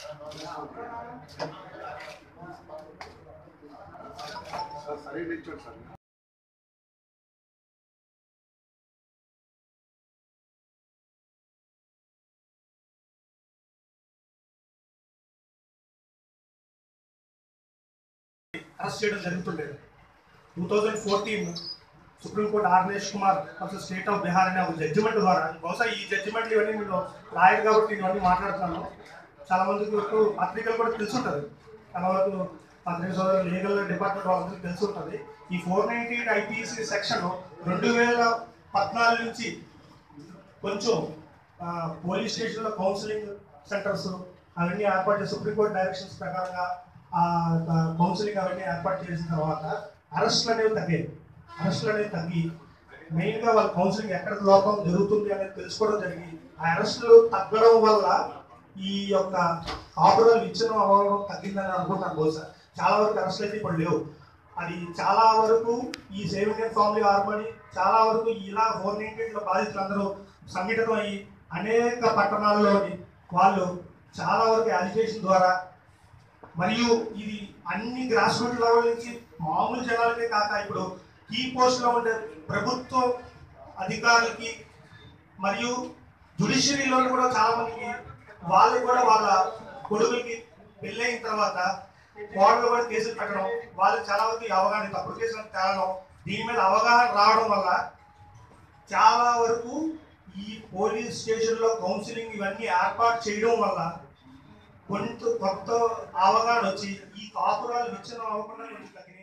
sir సరైన ఇచ్చాడు sir arrest చేయడం జరుగుతుండేది two thousand fourteen supreme court Arnesh Kumar versus state of Bihar అనే ఒక జడ్జిమెంట్ ద్వారా బహుశా ఈ జడ్జిమెంట్ ఇవన్నీ నేను లాయర్ కాబట్టి నేను ఇవన్నీ మాట్లాడుతున్నాను చాలా మందికి వరకు పత్రికలు కూడా తెలుసుంటుంది చాలా వరకు పత్రిక సోదరులు లీగల్ డిపార్ట్మెంట్ వాళ్ళందరికీ తెలుసుంటుంది ఈ four ninety eight IPC section రెండు వేల పద్నాలుగు నుంచి కొంచెం ఆ, పోలీస్ స్టేషన్లో కౌన్సిలింగ్ సెంటర్స్ అవన్నీ ఏర్పాటు చేసి సుప్రీంకోర్టు డైరెక్షన్స్ ప్రకారంగా ఆ, ఆ, కౌన్సిలింగ్ అవన్నీ ఏర్పాటు చేసిన తర్వాత అరెస్టులు అనేవి తగ్గాయి అరెస్టులు అనేవి తగ్గి మెయిన్గా వాళ్ళ కౌన్సిలింగ్ ఎక్కడ లోపం జరుగుతుంది అనేది తెలుసుకోవడం జరిగి ఆ అరెస్టులు తగ్గడం వల్ల ఈ యొక్క ఆపరేషన్ ఇచ్చిన అవ్వడం తగ్గిందని అనుకుంటాను బహుశా చాలా వరకు అరెస్టులు అయితే ఇప్పుడు లేవు అది చాలా వరకు ఈ సేవింగ్ అండ్ ఫ్యామిలీ హార్మోని చాలా వరకు ఇలా ఫోర్ నైన్టీలో బాధితులందరూ సంఘటితం అయ్యి అనేక పట్టణాల్లోని వాళ్ళు చాలా వరకు యాజిటేషన్ ద్వారా మరియు ఇది అన్ని గ్రాస్ రూట్ లెవెల్ నుంచి మామూలు జనాలకే కాక ఇప్పుడు కీ పోస్ట్లో ఉండే ప్రభుత్వ అధికారులకి మరియు జుడిషియరీలో కూడా చాలా మందికి వాళ్ళు కూడా వాళ్ళ కొడుకులకి పెళ్ళైన తర్వాత కోడలు కూడా కేసులు పెట్టడం వాళ్ళకి చాలా వరకు ఈ అవగాహన తప్పుడు కేసులు తేలడం దీని మీద అవగాహన రావడం వల్ల చాలా వరకు ఈ పోలీస్ స్టేషన్లో కౌన్సిలింగ్ ఇవన్నీ ఏర్పాటు చేయడం వల్ల కొంత కొత్త అవగాహన వచ్చి ఈ కాపురాలు విచ్ఛిన్నం అవ్వకుండా కొంచెం తగ్గినాయి